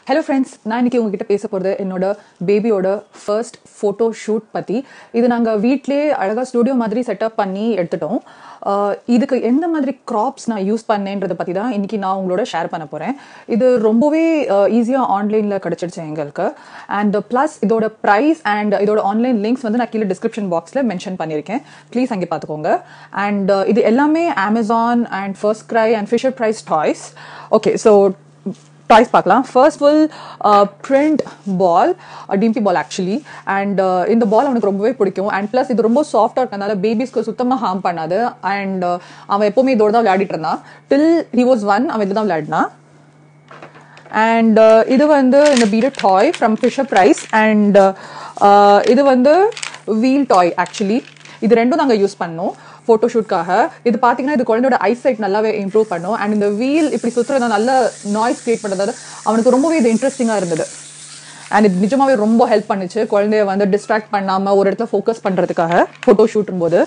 hello friends நான் இன்னைக்கு உங்ககிட்ட பேச போகிறது என்னோட பேபியோட ஃபர்ஸ்ட் ஃபோட்டோ ஷூட் பற்றி இது நாங்கள் வீட்டிலே அழகாக ஸ்டுடியோ மாதிரி செட்டப் பண்ணி எடுத்துட்டோம் ஆஹ் இதுக்கு எந்த மாதிரி க்ராப்ஸ் நான் யூஸ் பண்ணேன்றதை பற்றி தான் இன்னைக்கு நான் உங்களோட ஷேர் பண்ண போகிறேன் இது ரொம்பவே ஈஸியாக ஆன்லைனில் கிடச்சிடுச்சு எங்களுக்கு அண்ட் ப்ளஸ் இதோட ப்ரைஸ் அண்ட் இதோட ஆன்லைன் லிங்க்ஸ் வந்து நான் கீழே டிஸ்கிரிப்ஷன் பாக்ஸில் மென்ஷன் பண்ணியிருக்கேன் ப்ளீஸ் அங்கே பார்த்துக்கோங்க அண்ட் இது எல்லாமே Amazon and FirstCry and Fisher Price toys okay so toys பார்க்கலாம் first will print ball dimpy ball actually and இந்த பால் அவனுக்கு ரொம்பவே பிடிக்கும் அண்ட் ப்ளஸ் இது ரொம்ப சாஃப்டாக இருக்கனால பேபிஸ்க்கு சுத்தமாக ஹார்ம் பண்ணாது அண்ட் அவன் எப்போவுமே இதோட தான் விளையாடிட்டு இருந்தான் டில் ஹி வாஸ் ஒன் அவன் இதில் தான் விளையாடினான் அண்ட் இது வந்து இந்த beaded toy from Fisher Price and இது வந்து வீல் டாய் ஆக்சுவலி இது ரெண்டும் நாங்கள் யூஸ் பண்ணோம் ஃபோட்டோ ஷூட்காக இது பார்த்தீங்கன்னா இது குழந்தையோட ஐசைட் நல்லாவே இம்ப்ரூவ் பண்ணும் அண்ட் இந்த வீல் இப்படி சுற்றுறதா நல்ல நாய்ஸ் கிரியேட் பண்ணுறது அவனுக்கு ரொம்பவே இது இன்ட்ரெஸ்டிங்காக இருந்தது அண்ட் இது நிஜமாவே ரொம்ப ஹெல்ப் பண்ணுச்சு குழந்தைய வந்து டிஸ்ட்ராக்ட் பண்ணாமல் ஒரு இடத்துல ஃபோக்கஸ் பண்ணுறதுக்காக ஃபோட்டோ ஷூட்டும் போது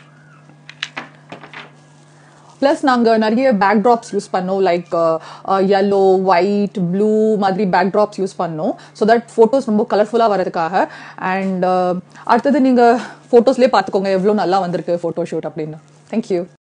ப்ளஸ் நாங்கள் நிறைய பேக் ட்ராப்ஸ் யூஸ் பண்ணோம் லைக் yellow ஒயிட் ப்ளூ மாதிரி பேக் ட்ராப்ஸ் யூஸ் பண்ணோம் ஸோ தட் ஃபோட்டோஸ் ரொம்ப கலர்ஃபுல்லாக வரதுக்காக அண்ட் அடுத்தது நீங்கள் ஃபோட்டோஸ்லேயே பார்த்துக்கோங்க எவ்வளோ நல்லா வந்திருக்கு ஃபோட்டோ ஷூட் அப்படின்னு தேங்க்யூ